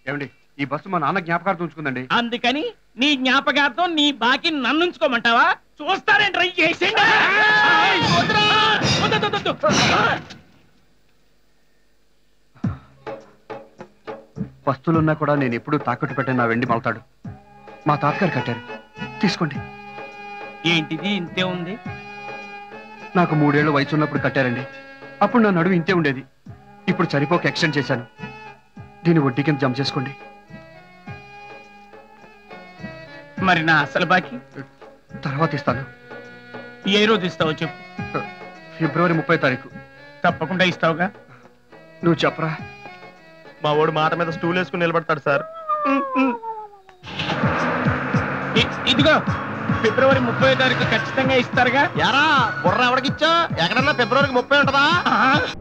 ఏమండి ఈ బస్సు మా నాన్న జ్ఞాపకార్థం ఉంచుకుందండి అందుకని నీ జ్ఞాపకార్థం నీ బాకి నన్ను ఉంచుకోమంటావా చూస్తారేంటి ట్రై చేసేయండి వద్దురా! వద్దు, వద్దు, వద్దు, వద్దు. వస్తువులున్నా కూడా నేను ఎప్పుడూ తాకట్టు పెట్టిన నా వెండి మలతాడు మా తాతగారు కట్టారు తీసుకోండి ఏంటిది ఇంతే ఉంది నాకు మూడేళ్ల వయసు ఉన్నప్పుడు కట్టారండి అప్పుడు నా నడువు ఇంతే ఉండేది ఇప్పుడు సరిపోక ఎక్స్టెండ్ చేశాను దీని వడ్డీ కింద జమ చేసుకోండి మరి నా అసలు బాకి తర్వాత ఇస్తాను ఏ రోజు ఇస్తావో చెప్పు ఫిబ్రవరి ముప్పై తారీఖు తప్పకుండా ఇస్తావుగా నువ్వు చెప్పరా మా వాడు మాట మీద స్టూల్ వేసుకుని నిలబడతాడు సార్ ఇ- ఇదిగో ఫిబ్రవరి ముప్పై తారీఖు ఖచ్చితంగా ఇస్తారుగా యారా బుర్ర ఎవడికిచ్చా ఎక్కడన్నా ఫిబ్రవరికి ముప్పై ఉంటదా ఆ,